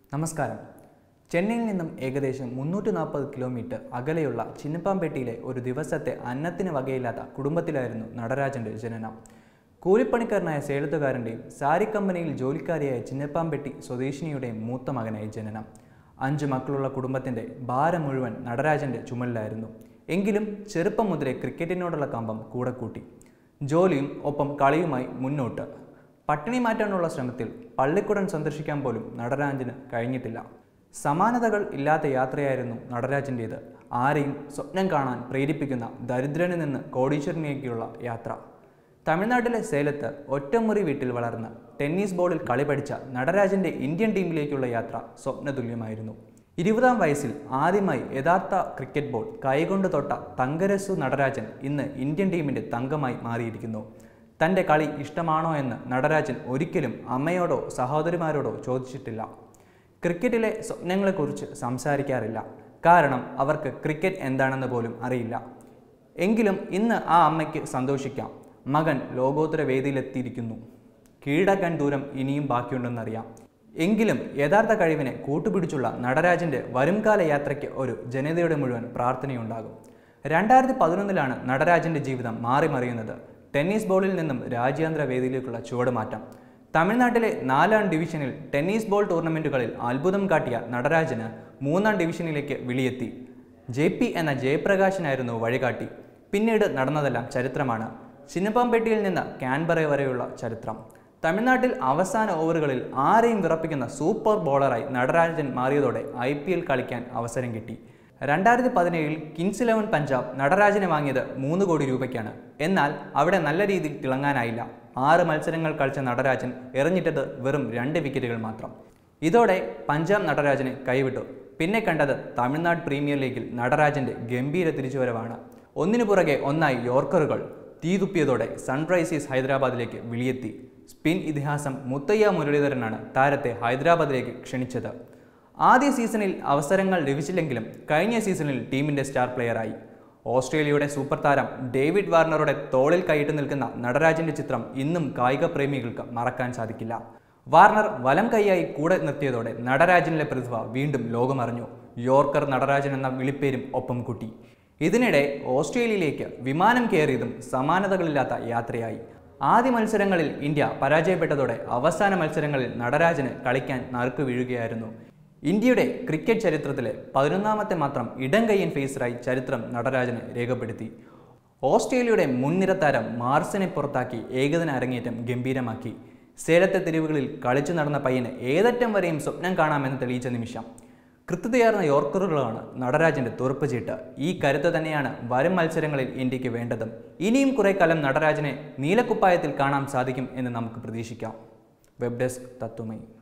നമസ്കാരം ചെന്നൈയിൽ നിന്നും ഏകദേശം മുന്നൂറ്റി നാൽപ്പത് കിലോമീറ്റർ അകലെയുള്ള ചിന്നപ്പാമ്പേട്ടിയിലെ ഒരു ദിവസത്തെ അന്നത്തിന് വകയില്ലാത്ത കുടുംബത്തിലായിരുന്നു നടരാജന്റെ ജനനം കൂലിപ്പണിക്കാരനായ സേലത്തുകാരൻ്റെയും സാരി കമ്പനിയിൽ ജോലിക്കാരിയായ ചിന്നപ്പാമ്പെട്ടി സ്വദേശിനിയുടെയും മൂത്ത മകനായി ജനനം അഞ്ചു മക്കളുള്ള കുടുംബത്തിന്റെ ഭാരം മുഴുവൻ നടരാജന്റെ ചുമലിലായിരുന്നു എങ്കിലും ചെറുപ്പം മുതലേ ക്രിക്കറ്റിനോടുള്ള കമ്പം കൂടെ കൂട്ടി ജോലിയും ഒപ്പം കളിയുമായി മുന്നോട്ട് പട്ടിണി മാറ്റാനുള്ള ശ്രമത്തിൽ പള്ളിക്കുടൻ സന്ദർശിക്കാൻ പോലും നടരാജന് കഴിഞ്ഞിട്ടില്ല സമാനതകൾ ഇല്ലാത്ത യാത്രയായിരുന്നു നടരാജൻ്റേത് ആരെയും സ്വപ്നം കാണാൻ പ്രേരിപ്പിക്കുന്ന ദരിദ്രനിൽ നിന്ന് കോടീശ്വരനിലേക്കുള്ള യാത്ര തമിഴ്നാട്ടിലെ സേലത്ത് ഒറ്റമുറി വീട്ടിൽ വളർന്ന് ടെന്നീസ് ബോളിൽ കളി പഠിച്ച നടരാജന്റെ ഇന്ത്യൻ ടീമിലേക്കുള്ള യാത്ര സ്വപ്നതുല്യമായിരുന്നു ഇരുപതാം വയസ്സിൽ ആദ്യമായി യഥാർത്ഥ ക്രിക്കറ്റ് ബോൾ കൈകൊണ്ട് തൊട്ട തങ്കരസു നടരാജൻ ഇന്ന് ഇന്ത്യൻ ടീമിന്റെ തങ്കമായി മാറിയിരിക്കുന്നു തൻ്റെ കളി ഇഷ്ടമാണോ എന്ന് നടരാജൻ ഒരിക്കലും അമ്മയോടോ സഹോദരിമാരോടോ ചോദിച്ചിട്ടില്ല ക്രിക്കറ്റിലെ സ്വപ്നങ്ങളെക്കുറിച്ച് സംസാരിക്കാറില്ല കാരണം അവർക്ക് ക്രിക്കറ്റ് എന്താണെന്ന് പോലും അറിയില്ല എങ്കിലും ഇന്ന് ആ അമ്മയ്ക്ക് സന്തോഷിക്കാം മകൻ ലോകോത്തര വേദിയിലെത്തിയിരിക്കുന്നു കീഴടക്കാൻ ദൂരം ഇനിയും ബാക്കിയുണ്ടെന്നറിയാം എങ്കിലും യഥാർത്ഥ കഴിവിനെ കൂട്ടുപിടിച്ചുള്ള നടരാജന്റെ വരുംകാല യാത്രയ്ക്ക് ഒരു ജനതയുടെ മുഴുവൻ പ്രാർത്ഥനയുണ്ടാകും രണ്ടായിരത്തി പതിനൊന്നിലാണ് നടരാജന്റെ ജീവിതം മാറിമറിയുന്നത് ടെന്നീസ് ബോളിൽ നിന്നും രാജ്യാന്തര വേദിയിലേക്കുള്ള ചുവടുമാറ്റം തമിഴ്നാട്ടിലെ നാലാം ഡിവിഷനിൽ ടെന്നീസ് ബോൾ ടൂർണമെന്റുകളിൽ അത്ഭുതം കാട്ടിയ നടരാജന് മൂന്നാം ഡിവിഷനിലേക്ക് വിളിയെത്തി ജെ പി എന്ന ജയപ്രകാശനായിരുന്നു വഴികാട്ടി പിന്നീട് നടന്നതെല്ലാം ചരിത്രമാണ് ചിന്നപ്പാമ്പേട്ടിയിൽ നിന്ന് കാൻബറ വരെയുള്ള ചരിത്രം തമിഴ്നാട്ടിൽ അവസാന ഓവറുകളിൽ ആരെയും വിറപ്പിക്കുന്ന സൂപ്പർ ബോളറായി നടരാജൻ മാറിയതോടെ ഐ പി എൽ കളിക്കാൻ അവസരം കിട്ടി രണ്ടായിരത്തി പതിനേഴിൽ കിങ്സ് ഇലവൻ പഞ്ചാബ് നടരാജനെ വാങ്ങിയത് മൂന്ന് കോടി രൂപയ്ക്കാണ് എന്നാൽ അവിടെ നല്ല രീതിയിൽ തിളങ്ങാനായില്ല ആറ് മത്സരങ്ങൾ കളിച്ച നടരാജൻ എറിഞ്ഞിട്ടത് വെറും രണ്ട് വിക്കറ്റുകൾ മാത്രം ഇതോടെ പഞ്ചാബ് നടരാജനെ കൈവിട്ടു പിന്നെ കണ്ടത് തമിഴ്നാട് പ്രീമിയർ ലീഗിൽ നടരാജന്റെ ഗംഭീര തിരിച്ചുവരവാണ് ഒന്നിനു പുറകെ ഒന്നായി യോർക്കറുകൾ തീതുപ്പിയതോടെ സൺറൈസേഴ്സ് ഹൈദരാബാദിലേക്ക് വിളിയെത്തി സ്പിൻ ഇതിഹാസം മുത്തയ്യ മുരളീധരനാണ് താരത്തെ ഹൈദരാബാദിലേക്ക് ക്ഷണിച്ചത് ആദ്യ സീസണിൽ അവസരങ്ങൾ ലഭിച്ചില്ലെങ്കിലും കഴിഞ്ഞ സീസണിൽ ടീമിന്റെ സ്റ്റാർ പ്ലെയറായി ഓസ്ട്രേലിയയുടെ സൂപ്പർ താരം ഡേവിഡ് വാർണറുടെ തോളിൽ കൈയിട്ട് നിൽക്കുന്ന നടരാജന്റെ ചിത്രം ഇന്നും കായിക പ്രേമികൾക്ക് മറക്കാൻ സാധിക്കില്ല വാർണർ വലം കൈയായി കൂടെ നിർത്തിയതോടെ നടരാജനിലെ പ്രതിഭ വീണ്ടും ലോകമറിഞ്ഞു യോർക്കർ നടരാജൻ എന്ന വിളിപ്പേരും ഒപ്പം കൂട്ടി ഇതിനിടെ ഓസ്ട്രേലിയയിലേക്ക് വിമാനം കയറിയതും സമാനതകളില്ലാത്ത യാത്രയായി ആദ്യ മത്സരങ്ങളിൽ ഇന്ത്യ പരാജയപ്പെട്ടതോടെ അവസാന മത്സരങ്ങളിൽ നടരാജന് കളിക്കാൻ നറുക്ക് വീഴുകയായിരുന്നു ഇന്ത്യയുടെ ക്രിക്കറ്റ് ചരിത്രത്തിലെ പതിനൊന്നാമത്തെ മാത്രം ഇടം കയ്യൻ ഫേസറായി ചരിത്രം നടരാജന് രേഖപ്പെടുത്തി ഓസ്ട്രേലിയയുടെ മുൻനിര താരം മാർസിനെ പുറത്താക്കി ഏകദിന അരങ്ങേറ്റം ഗംഭീരമാക്കി സേലത്തെ തെരുവുകളിൽ കളിച്ചു നടന്ന പയ്യന് ഏതറ്റം വരെയും സ്വപ്നം കാണാമെന്ന് തെളിയിച്ച നിമിഷം കൃത്യതയാർന്ന യോർക്കറുകളാണ് നടരാജന്റെ തുറപ്പ് ചീട്ട് ഈ കരുത്ത് തന്നെയാണ് വരും മത്സരങ്ങളിൽ ഇന്ത്യക്ക് വേണ്ടതും ഇനിയും കുറെ കാലം നടരാജനെ നീലക്കുപ്പായത്തിൽ കാണാൻ സാധിക്കും എന്ന് നമുക്ക് പ്രതീക്ഷിക്കാം വെബ് ഡെസ്ക് തത്വമയി